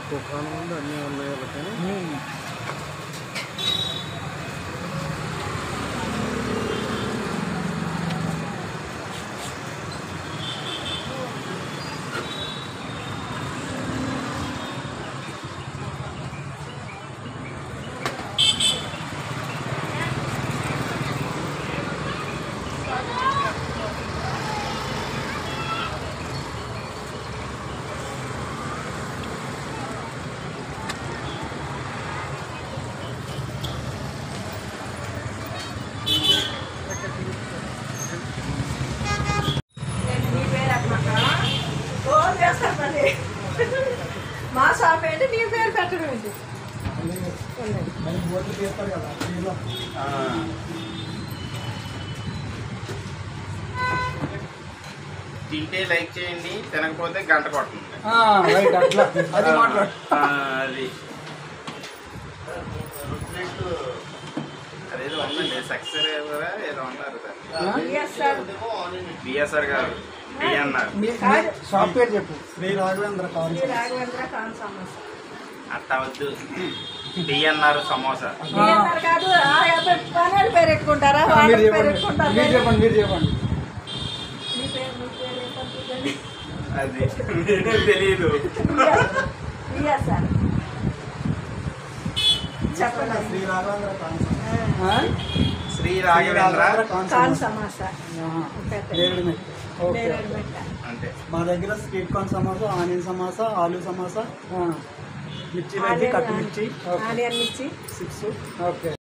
దుకాణం ఉంది అన్నీ ఉన్నాయి వాళ్ళకని ఉమ్. మీ పేరు అన్నమాట ఫోన్ చేస్తారు మళ్ళీ మా షాప్ ఏంటి నీ పేరు పెట్టడం ఏంటి తింటే లైక్ చేయండి తినకపోతే గంట కొట్టండి ఆ, రైట్ అట్లా అది మాట్లాడు ఆ, అది అదేదో ఉందండి సక్సెస్ ఏదో ఉన్నారు బిఎస్ఆర్ బిఎస్ఆర్ గారు బిఎన్ఆర్ మీ మీ షాప్ పేరు చెప్పు శ్రీ రాఘవేంద్ర కాన్ శ్రీ రాఘవేంద్ర ఖాన్ సమోసా అట్ట వద్దు బిఎన్ఆర్ సమోసా బిఎస్ఆర్ కాదు ఆ అబ్బాయి పనేళ్ళు పేరు పెట్టుకుంటారా ఆ, వాళ్ళ మీరు పేరు చెప్పండి పెట్టుకుంటారు మీరు చెప్పండి మీరు చెప్పండి మీ పేరు మీ పేరు ఏం పంపించండి అది తెలియదు బిఎస్ఆర్ చెప్పండి శ్రీ రాఘవేంద్ర కాన్ ఆ? శ్రీ రాఘవేంద్ర ఖాన్ సమోసా ఆహా. పెట్టండి నేరేడు మెట్ట. ఓకే నేరేడు మెట్ట అంతే మా దగ్గర sweet corn samosa onion samosa aloo samosa ఆ, మిర్చి బజ్జీ కట్టు మిర్చి ఆనియన్ మిర్చి సిక్స్ ఓకే